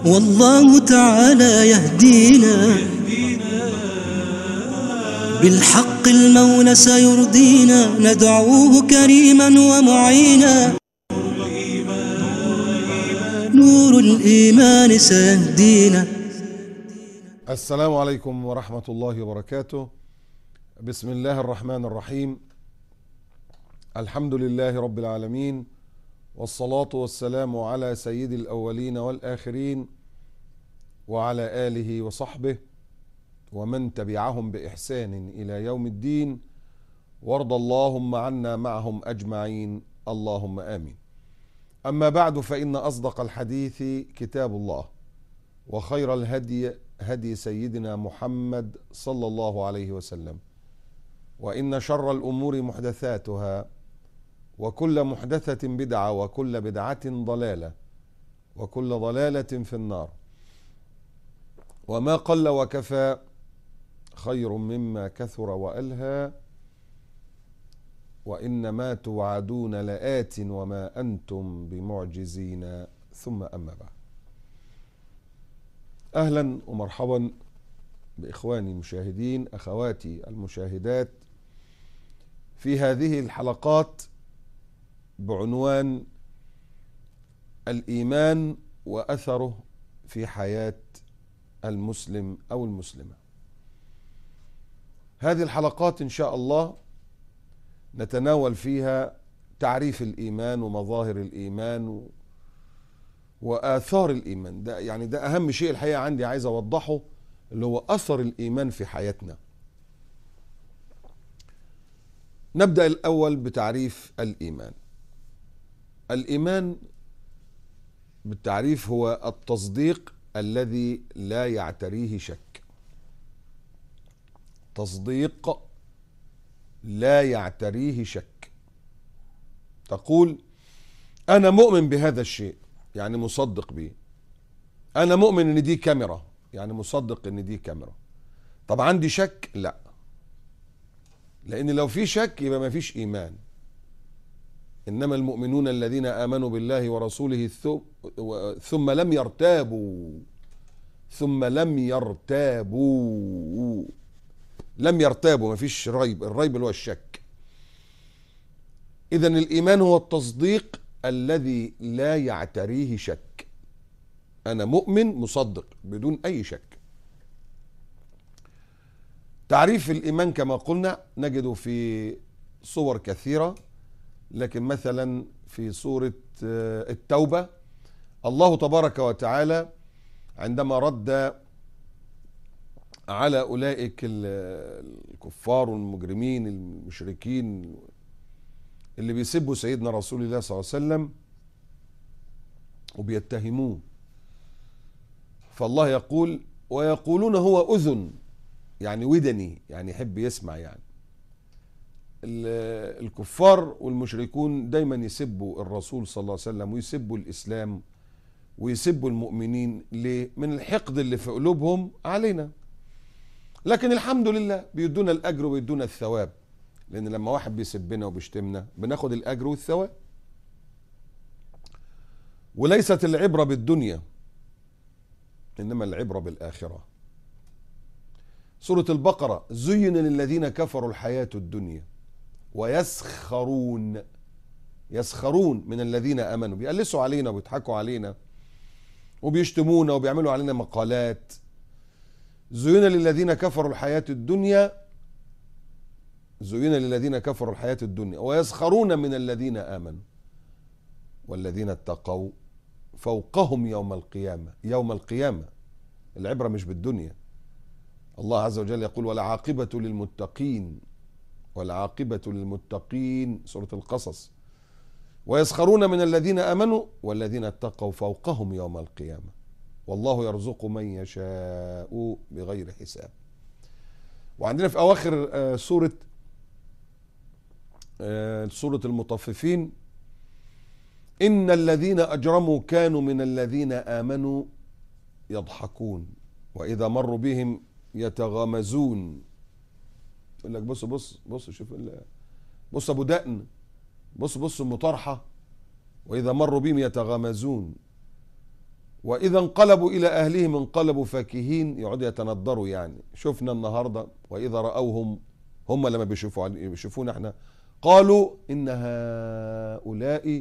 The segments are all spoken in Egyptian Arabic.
والله تعالى يهدينا بالحق المولى سيرضينا ندعوه كريما ومعينا نور الإيمان سيهدينا السلام عليكم ورحمة الله وبركاته بسم الله الرحمن الرحيم الحمد لله رب العالمين والصلاة والسلام على سيد الأولين والآخرين وعلى آله وصحبه ومن تبعهم بإحسان إلى يوم الدين وارض اللهم عنا معهم أجمعين اللهم آمين أما بعد فإن أصدق الحديث كتاب الله وخير الهدي هدي سيدنا محمد صلى الله عليه وسلم وإن شر الأمور محدثاتها وكل محدثة بدعة وكل بدعة ضلالة وكل ضلالة في النار وما قل وكفى خير مما كثر وألهى وإنما توعدون لآت وما أنتم بمعجزين ثم أما بعد أهلا ومرحبا بإخواني المشاهدين أخواتي المشاهدات في هذه الحلقات بعنوان الإيمان وأثره في حياة المسلم أو المسلمة هذه الحلقات إن شاء الله نتناول فيها تعريف الإيمان ومظاهر الإيمان و... وآثار الإيمان ده يعني ده أهم شيء الحقيقة عندي عايز أوضحه اللي هو أثر الإيمان في حياتنا نبدأ الأول بتعريف الإيمان الإيمان بالتعريف هو التصديق الذي لا يعتريه شك تصديق لا يعتريه شك تقول أنا مؤمن بهذا الشيء يعني مصدق به أنا مؤمن إن دي كاميرا يعني مصدق إن دي كاميرا طب عندي شك لا لأن لو في شك يبقى ما فيش إيمان إنما المؤمنون الذين آمنوا بالله ورسوله ثم لم يرتابوا ثم لم يرتابوا لم يرتابوا ما فيش ريب الريب اللي هو الشك إذا الإيمان هو التصديق الذي لا يعتريه شك أنا مؤمن مصدق بدون أي شك تعريف الإيمان كما قلنا نجده في صور كثيرة لكن مثلا في سورة التوبة الله تبارك وتعالى عندما رد على أولئك الكفار والمجرمين المشركين اللي بيسبوا سيدنا رسول الله صلى الله عليه وسلم وبيتهموه فالله يقول ويقولون هو أذن يعني ودني يعني يحب يسمع يعني الكفار والمشركون دايما يسبوا الرسول صلى الله عليه وسلم ويسبوا الإسلام ويسبوا المؤمنين ليه؟ من الحقد اللي في قلوبهم علينا لكن الحمد لله بيدونا الأجر وبيدونا الثواب لأن لما واحد بيسبنا وبيشتمنا بناخد الأجر والثواب وليست العبرة بالدنيا إنما العبرة بالآخرة سورة البقرة زين للذين كفروا الحياة الدنيا ويسخرون يسخرون من الذين امنوا بيقلسوا علينا وبيضحكوا علينا وبيشتمونا وبيعملوا علينا مقالات زين للذين كفروا الحياة الدنيا زين للذين كفروا الحياة الدنيا ويسخرون من الذين آمنوا والذين اتقوا فوقهم يوم القيامة يوم القيامة العبرة مش بالدنيا الله عز وجل يقول والعاقبة للمتقين والعاقبة للمتقين سورة القصص ويسخرون من الذين امنوا والذين اتقوا فوقهم يوم القيامه والله يرزق من يشاء بغير حساب وعندنا في اواخر سوره سوره المطففين ان الذين اجرموا كانوا من الذين امنوا يضحكون واذا مروا بهم يتغامزون يقول لك بص بص بص شوف بص ابو دقن بص بص المطرحه واذا مروا بهم يتغامزون وإذا انقلبوا إلى أهلهم انقلبوا فاكهين يقعدوا يتندروا يعني شفنا النهاردة وإذا رأوهم هم لما بيشوفوا بيشوفونا احنا قالوا إن هؤلاء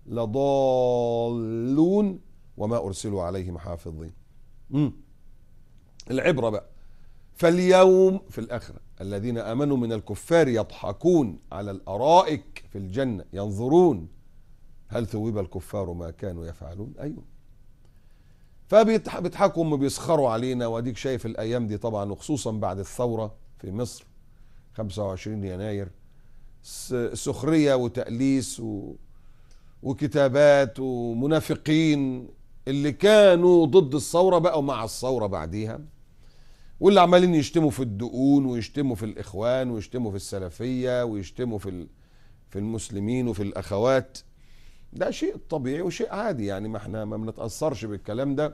لضالون وما أرسلوا عليهم حافظين مم. العبرة بقى فاليوم في الآخرة الذين آمنوا من الكفار يضحكون على الأرائك في الجنة ينظرون هل ثوب الكفار ما كانوا يفعلون أيوه فبيضحكوا هم بيسخروا علينا واديك شايف الايام دي طبعا وخصوصا بعد الثوره في مصر 25 يناير س- سخريه وتاليس و... وكتابات ومنافقين اللي كانوا ضد الثوره بقوا مع الثوره بعديها واللي عمالين يشتموا في الدقون ويشتموا في الاخوان ويشتموا في السلفيه ويشتموا في ال... في المسلمين وفي الاخوات ده شيء طبيعي وشيء عادي يعني ما احنا ما بنتاثرش بالكلام ده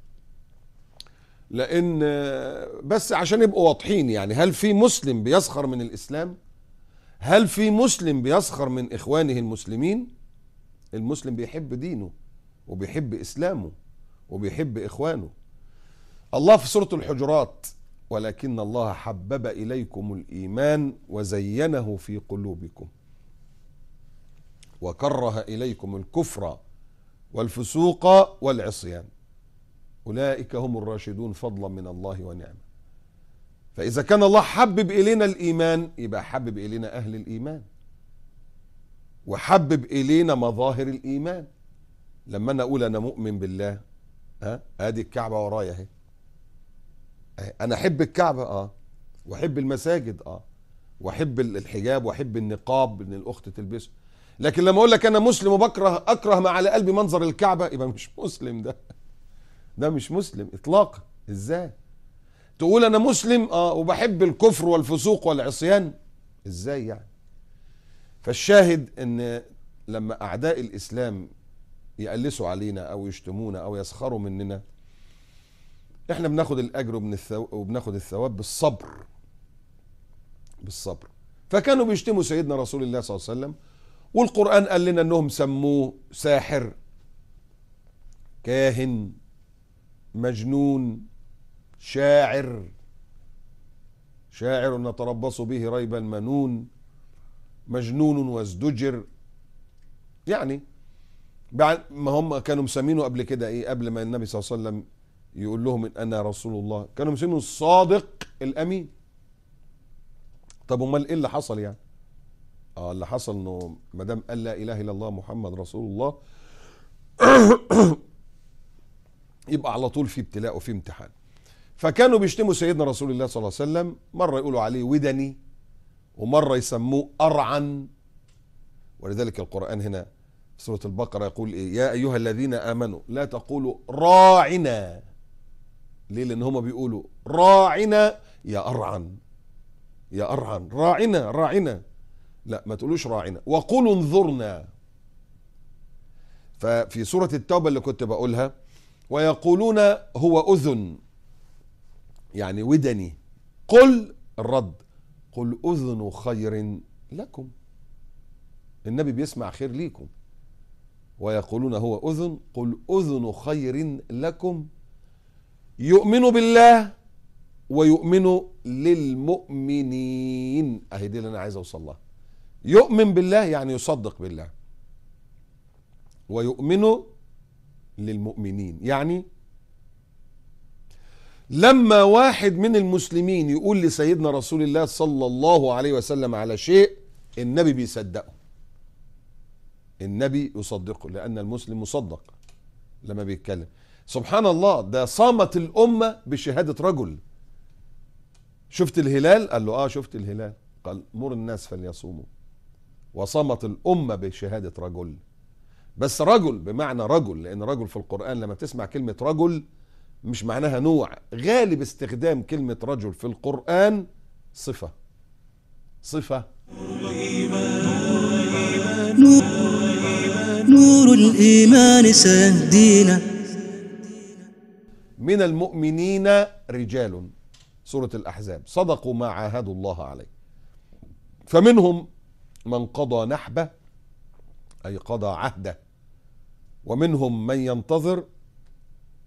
لان بس عشان يبقوا واضحين يعني هل في مسلم بيسخر من الاسلام هل في مسلم بيسخر من اخوانه المسلمين المسلم بيحب دينه وبيحب اسلامه وبيحب اخوانه الله في سوره الحجرات ولكن الله حبب اليكم الايمان وزينه في قلوبكم وكره اليكم الكفر والفسوق والعصيان اولئك هم الراشدون فضلا من الله ونعمه فاذا كان الله حبب الينا الايمان يبقى حبب الينا اهل الايمان وحبب الينا مظاهر الايمان لما انا اقول انا مؤمن بالله ها ادي الكعبه ورايا اهي أهي. انا احب الكعبه اه واحب المساجد اه واحب الحجاب واحب النقاب ان الاخت تلبسه لكن لما اقول لك انا مسلم وبكره اكره ما على قلبي منظر الكعبه يبقى مش مسلم ده ده مش مسلم اطلاقا ازاي تقول انا مسلم اه وبحب الكفر والفسوق والعصيان ازاي يعني فالشاهد ان لما اعداء الاسلام يقلسوا علينا او يشتمونا او يسخروا مننا احنا بناخد الاجر وبن الثو... وبناخد الثواب بالصبر بالصبر فكانوا بيشتموا سيدنا رسول الله صلى الله عليه وسلم والقرآن قال لنا انهم سموه ساحر كاهن مجنون شاعر شاعر نتربص به ريب المنون مجنون وازدجر يعني بعد ما هم كانوا مسمينه قبل كده ايه قبل ما النبي صلى الله عليه وسلم يقول لهم ان انا رسول الله كانوا مسمينه الصادق الامين طب امال ايه اللي حصل يعني اه اللي حصل انه ما دام قال لا اله الا الله محمد رسول الله يبقى على طول في ابتلاء وفي امتحان فكانوا بيشتموا سيدنا رسول الله صلى الله عليه وسلم مره يقولوا عليه ودني ومره يسموه ارعن ولذلك القران هنا في سوره البقره يقول ايه يا ايها الذين امنوا لا تقولوا راعنا ليه لان هم بيقولوا راعنا يا ارعن يا ارعن راعنا راعنا لا ما تقولوش راعنا وقولوا انظرنا ففي سورة التوبة اللي كنت بقولها ويقولون هو أذن يعني ودني قل الرد قل أذن خير لكم النبي بيسمع خير ليكم ويقولون هو أذن قل أذن خير لكم يؤمن بالله ويؤمن للمؤمنين اهي دي اللي انا عايز اوصل لها يؤمن بالله يعني يصدق بالله ويؤمن للمؤمنين يعني لما واحد من المسلمين يقول لسيدنا رسول الله صلى الله عليه وسلم على شيء النبي بيصدقه النبي يصدقه لأن المسلم مصدق لما بيتكلم سبحان الله ده صامت الأمة بشهادة رجل شفت الهلال قال له اه شفت الهلال قال مر الناس فليصوموا وصامت الأمة بشهادة رجل بس رجل بمعنى رجل لأن رجل في القرآن لما تسمع كلمة رجل مش معناها نوع غالب استخدام كلمة رجل في القرآن صفة صفة نور, نور الإيمان سيهدينا من المؤمنين رجال سورة الأحزاب صدقوا ما عاهدوا الله عليه فمنهم من قضى نحبه أي قضى عهده ومنهم من ينتظر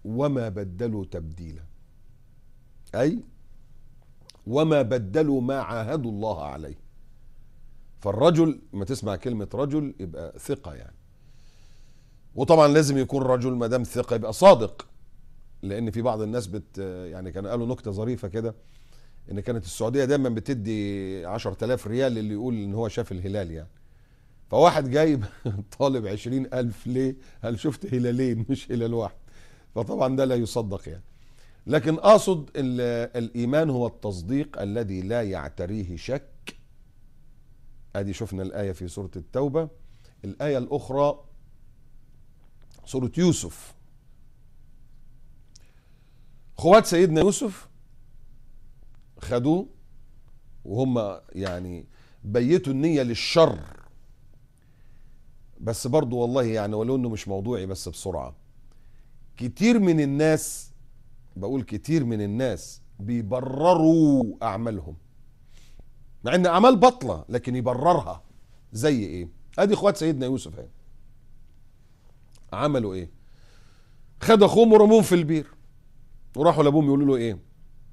وما بدلوا تبديلا أي وما بدلوا ما عاهدوا الله عليه فالرجل ما تسمع كلمة رجل يبقى ثقة يعني وطبعا لازم يكون رجل ما دام ثقة يبقى صادق لأن في بعض الناس بت يعني كانوا قالوا نكتة ظريفة كده إن كانت السعودية دايما بتدي 10000 ريال للي يقول إن هو شاف الهلال يعني فواحد جايب طالب عشرين ألف ليه هل شفت هلالين مش هلال واحد فطبعا ده لا يصدق يعني لكن أقصد ال- الإيمان هو التصديق الذي لا يعتريه شك ادي شفنا الآية في سورة التوبة الآية الأخرى سورة يوسف خوات سيدنا يوسف خدوه وهم يعني بيتوا النية للشر بس برضو والله يعني ولو انه مش موضوعي بس بسرعة كتير من الناس بقول كتير من الناس بيبرروا اعمالهم مع ان اعمال بطلة لكن يبررها زي ايه ادي اخوات سيدنا يوسف اهي عملوا ايه خد اخوهم ورموهم في البير وراحوا لابوهم يقولوا له ايه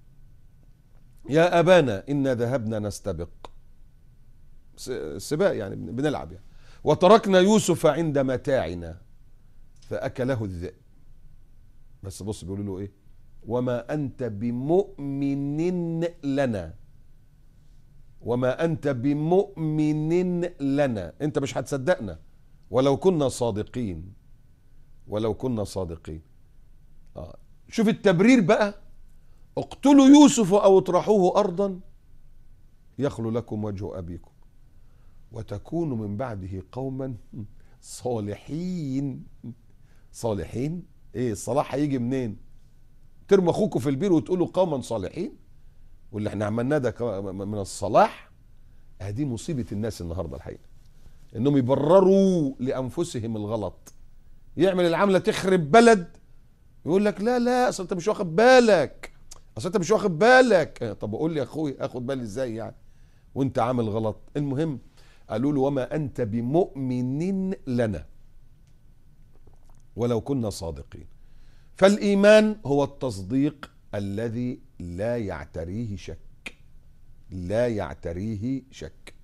يا ابانا انا ذهبنا نستبق س- سباق يعني بن- بنلعب يعني وتركنا يوسف عند متاعنا فاكله الذئب بس بص بيقولوا له ايه وما انت بمؤمن لنا وما انت بمؤمن لنا انت مش هتصدقنا ولو كنا صادقين ولو كنا صادقين آه. شوف التبرير بقى اقتلوا يوسف او اطرحوه ارضا يخلو لكم وجه ابيكم وتكونوا من بعده قوما صالحين صالحين ايه الصلاح هيجي منين ترموا اخوكم في البير وتقولوا قوما صالحين واللي احنا عملناه ده كا- من الصلاح هذه مصيبه الناس النهارده الحقيقه انهم يبرروا لانفسهم الغلط يعمل العمله تخرب بلد يقول لك لا لا اصل انت مش واخد بالك اصل انت مش واخد بالك آه، طب قول لي يا اخوي اخد بالي ازاي يعني وانت عامل غلط المهم قالوا له وما انت بمؤمن لنا ولو كنا صادقين فالايمان هو التصديق الذي لا يعتريه شك لا يعتريه شك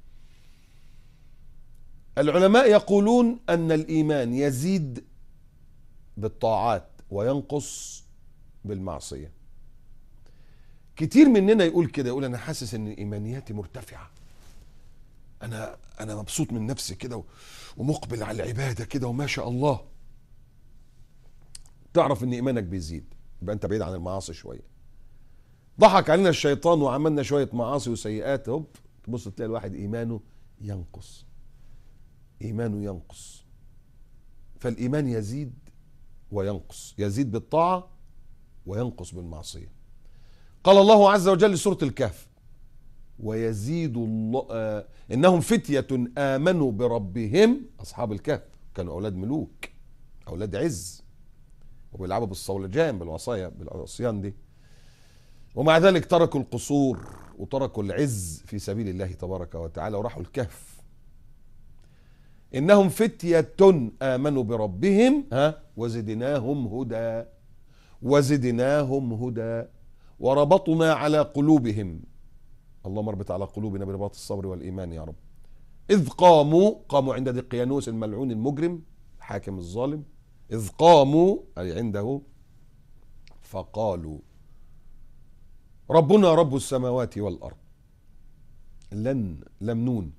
العلماء يقولون ان الايمان يزيد بالطاعات وينقص بالمعصيه كتير مننا يقول كده يقول انا حاسس ان ايمانياتي مرتفعه انا انا مبسوط من نفسي كده و- ومقبل على العباده كده وما شاء الله تعرف ان ايمانك بيزيد يبقى انت بعيد عن المعاصي شويه ضحك علينا الشيطان وعملنا شويه معاصي وسيئات هوب تبص تلاقي الواحد ايمانه ينقص ايمانه ينقص فالايمان يزيد وينقص يزيد بالطاعه وينقص بالمعصيه قال الله عز وجل سوره الكهف ويزيد الله آه انهم فتيه امنوا بربهم اصحاب الكهف كانوا اولاد ملوك اولاد عز وبيلعبوا بالصولجان بالعصايه بالعصيان دي ومع ذلك تركوا القصور وتركوا العز في سبيل الله تبارك وتعالى وراحوا الكهف انهم فتيه امنوا بربهم ها وزدناهم هدى وزدناهم هدى وربطنا على قلوبهم اللهم اربط على قلوبنا برباط الصبر والايمان يا رب اذ قاموا قاموا عند دقيانوس الملعون المجرم الحاكم الظالم اذ قاموا اي عنده فقالوا ربنا رب السماوات والارض لن لم نون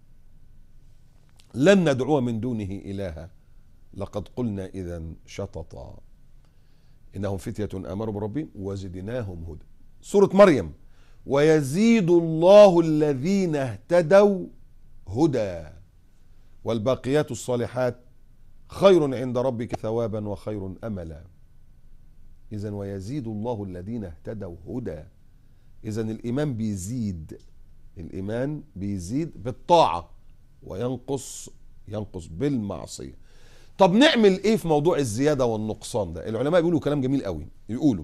لن ندعو من دونه الها لقد قلنا اذا شططا انهم فتيه امنوا بربهم وزدناهم هدى سوره مريم ويزيد الله الذين اهتدوا هدى والباقيات الصالحات خير عند ربك ثوابا وخير املا اذا ويزيد الله الذين اهتدوا هدى اذا الايمان بيزيد الايمان بيزيد بالطاعه وينقص ينقص بالمعصيه طب نعمل ايه في موضوع الزياده والنقصان ده العلماء بيقولوا كلام جميل قوي يقولوا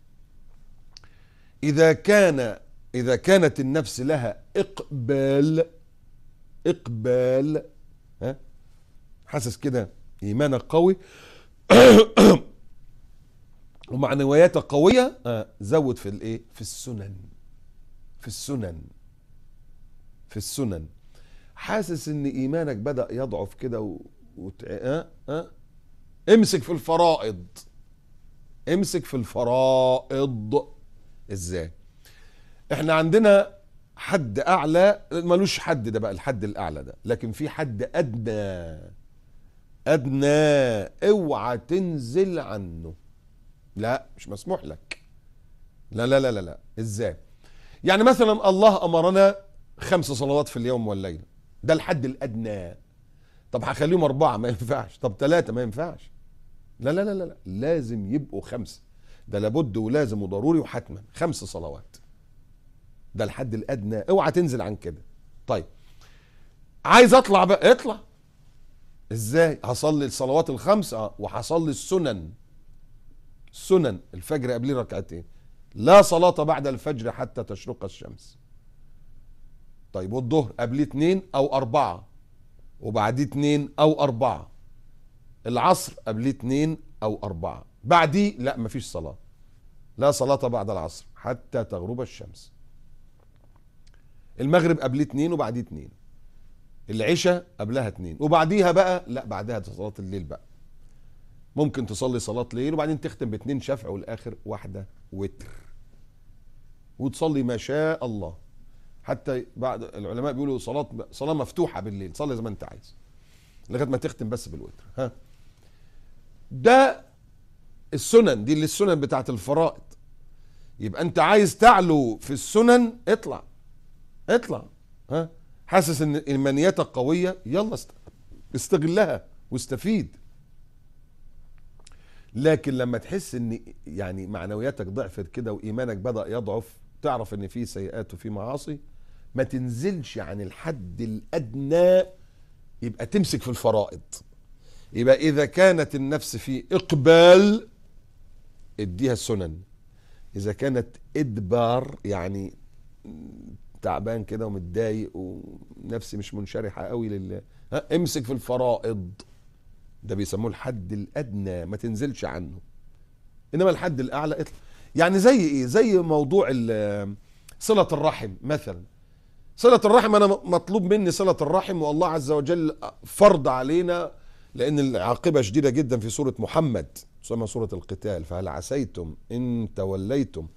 اذا كان اذا كانت النفس لها اقبال اقبال ها حاسس كده ايمانك قوي ومعنوياتك قويه آه زود في الايه في السنن في السنن في السنن حاسس ان ايمانك بدا يضعف كده و... وت... آه آه امسك في الفرائض امسك في الفرائض ازاي احنا عندنا حد اعلى ملوش حد ده بقى الحد الاعلى ده لكن في حد ادنى ادنى اوعى تنزل عنه لا مش مسموح لك لا لا لا لا لا ازاي يعني مثلا الله امرنا خمس صلوات في اليوم والليله ده الحد الادنى طب هخليهم اربعه ما ينفعش طب ثلاثه ما ينفعش لا لا لا لا لا لازم يبقوا خمسه ده لابد ولازم وضروري وحتما خمس صلوات ده الحد الادنى اوعى تنزل عن كده طيب عايز اطلع بقى اطلع ازاي هصلي الصلوات الخمس اه وهصلي السنن السنن الفجر قبليه ركعتين لا صلاة بعد الفجر حتى تشرق الشمس طيب والظهر قبليه اتنين او اربعة وبعديه اتنين او اربعة العصر قبليه اتنين او اربعة بعديه لا مفيش صلاة لا صلاة بعد العصر حتى تغرب الشمس المغرب قبليه اتنين وبعديه اتنين العشاء قبلها اتنين وبعديها بقى لا بعدها صلاة الليل بقى ممكن تصلي صلاة ليل وبعدين تختم باتنين شفع والاخر واحدة وتر وتصلي ما شاء الله حتى بعد العلماء بيقولوا صلاة صلاة مفتوحة بالليل صلي زي ما انت عايز لغاية ما تختم بس بالوتر ها ده السنن دي اللي السنن بتاعت الفرائض يبقى انت عايز تعلو في السنن اطلع اطلع ها حاسس ان ايمانياتك قويه يلا است- استغلها واستفيد لكن لما تحس ان يعني معنوياتك ضعفت كده وايمانك بدا يضعف تعرف ان في سيئات وفي معاصي ما تنزلش عن الحد الادنى يبقى تمسك في الفرائض يبقى اذا كانت النفس في اقبال اديها السنن اذا كانت ادبار يعني تعبان كده ومتضايق ونفسي مش منشرحه قوي لله ها امسك في الفرائض ده بيسموه الحد الادنى ما تنزلش عنه انما الحد الاعلى اطلع يعني زي ايه زي موضوع ال- صله الرحم مثلا صله الرحم انا مطلوب مني صله الرحم والله عز وجل فرض علينا لان العاقبه شديده جدا في سوره محمد تسمى سوره القتال فهل عسيتم ان توليتم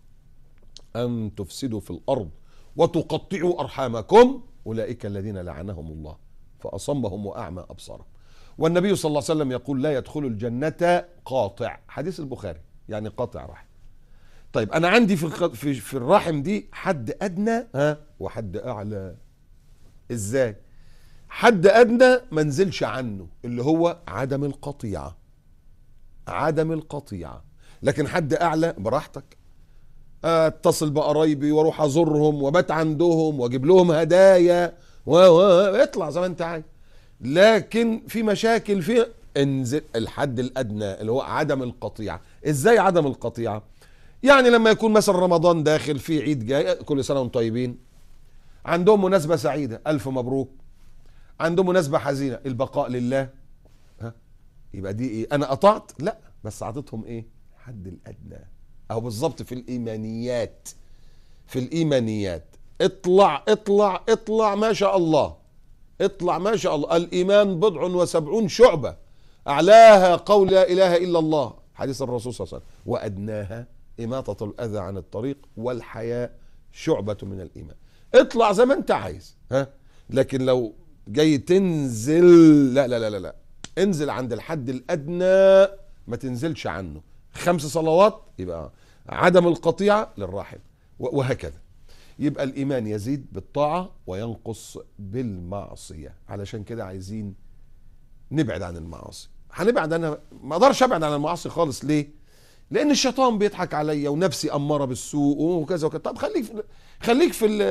أن تفسدوا في الأرض وتقطعوا أرحامكم أولئك الذين لعنهم الله فأصمهم وأعمى أبصارهم والنبي صلى الله عليه وسلم يقول لا يدخل الجنة قاطع حديث البخاري يعني قاطع رحم طيب أنا عندي في الخ- في في الرحم دي حد أدنى ها وحد أعلى إزاي؟ حد أدنى ما نزلش عنه اللي هو عدم القطيعة عدم القطيعة لكن حد أعلى براحتك اتصل بقرايبي واروح ازورهم وبات عندهم واجيب لهم هدايا و و اطلع زي ما انت عايز لكن في مشاكل في انزل الحد الادنى اللي هو عدم القطيعه ازاي عدم القطيعه يعني لما يكون مثلا رمضان داخل في عيد جاي كل سنه وانتم طيبين عندهم مناسبه سعيده الف مبروك عندهم مناسبه حزينه البقاء لله ها يبقى دي ايه انا قطعت لا بس اعطيتهم ايه الحد الادنى او بالظبط في الايمانيات في الايمانيات اطلع اطلع اطلع ما شاء الله اطلع ما شاء الله الايمان بضع وسبعون شعبه اعلاها قول لا اله الا الله حديث الرسول صلى الله عليه وسلم وادناها اماطه الاذى عن الطريق والحياء شعبه من الايمان اطلع زي ما انت عايز ها لكن لو جاي تنزل لا لا لا لا, لا. انزل عند الحد الادنى ما تنزلش عنه خمس صلوات يبقى عدم القطيعه للراحل و- وهكذا يبقى الايمان يزيد بالطاعه وينقص بالمعصيه علشان كده عايزين نبعد عن المعاصي هنبعد عنها ما اقدرش ابعد عن المعاصي خالص ليه لان الشيطان بيضحك عليا ونفسي اماره بالسوء وكذا وكذا طب خليك في خليك في ال-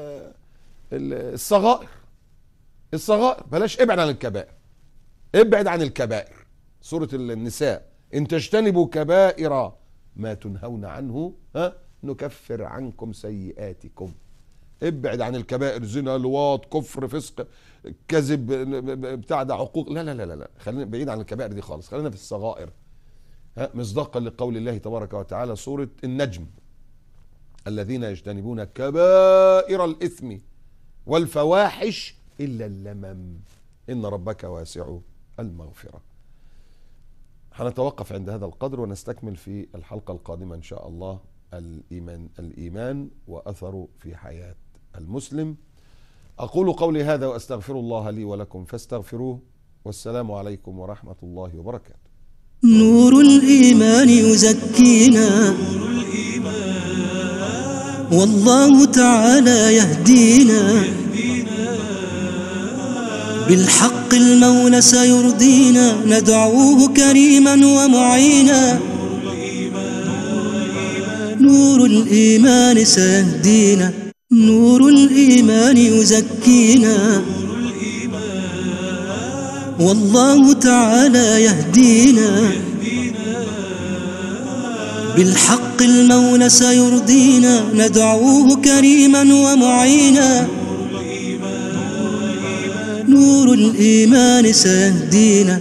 ال- الصغائر الصغائر بلاش ابعد عن الكبائر ابعد عن الكبائر سورة النساء إن تجتنبوا كبائر ما تنهون عنه ها نكفر عنكم سيئاتكم ابعد عن الكبائر زنا لواط كفر فسق كذب بتاع ده عقوق لا لا لا لا لا خلينا بعيد عن الكبائر دي خالص خلينا في الصغائر ها، مصداقا لقول الله تبارك وتعالى سورة النجم الذين يجتنبون كبائر الإثم والفواحش إلا اللمم إن ربك واسع المغفرة هنتوقف عند هذا القدر ونستكمل في الحلقة القادمة إن شاء الله الإيمان الإيمان وأثره في حياة المسلم أقول قولي هذا وأستغفر الله لي ولكم فاستغفروه والسلام عليكم ورحمة الله وبركاته نور الإيمان يزكينا والله تعالى يهدينا بالحق المولى سيرضينا ندعوه كريما ومعينا نور الإيمان سيهدينا نور الإيمان يزكينا والله تعالى يهدينا بالحق المولى سيرضينا ندعوه كريما ومعينا نور الإيمان سيهدينا